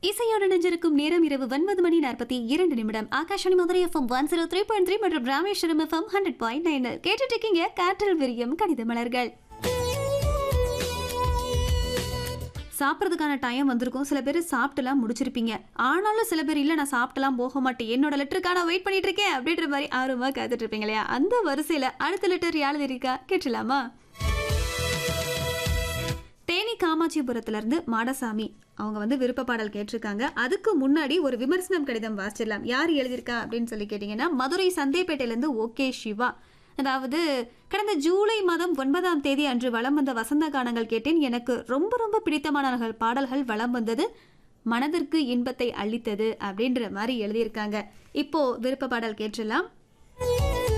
இசையோடு நெஞ்சிருக்கும் நேரம் இரவு ஒன்பது மணி நாற்பத்தி இரண்டு நிமிடம் Akashvani Madurai FM one zero three point three மற்றும் Rameswaram FM hundred point nine கேட்டுட்டு இருக்கீங்க காற்றல் விரியும் கடித மலர்கள் சாப்பிட்றதுக்கான டைம் வந்திருக்கும் சில பேர் சாப்பிட்டுலாம் முடிச்சிருப்பீங்க ஆனாலும் சில பேர் இல்லை நான் சாப்பிட்டுலாம் போக மாட்டேன் என்னோட லெட்டருக்காக நான் வெயிட் பண்ணிட்டு இருக்கேன் அப்படின்ற மாதிரி ஆர்வமாக காத்துட்டு இருப்பீங்க இல்லையா அந்த வரிசையில் அடுத்த லெட்டர் யாழ் இருக்கா கேட்டலாமா தேனி காமாட்சிபுரத்துல இருந்து மாடசாமி அவங்க வந்து விருப்ப பாடல் கேட்டிருக்காங்க அதுக்கு முன்னாடி ஒரு விமர்சனம் கடிதம் வாசிச்சிடலாம் யார் எழுதியிருக்கா அப்படின்னு சொல்லி கேட்டிங்கன்னா மதுரை சந்தைப்பேட்டையிலேருந்து ஓகே சிவா அதாவது கடந்த ஜூலை மாதம் ஒன்பதாம் தேதி அன்று வலம் வந்த வசந்த கானங்கள் கேட்டேன் எனக்கு ரொம்ப ரொம்ப பிடித்தமான பாடல்கள் வலம் வந்தது மனதிற்கு இன்பத்தை அளித்தது அப்படின்ற மாதிரி எழுதியிருக்காங்க இப்போ விருப்ப பாடல் கேட்டுடலாம்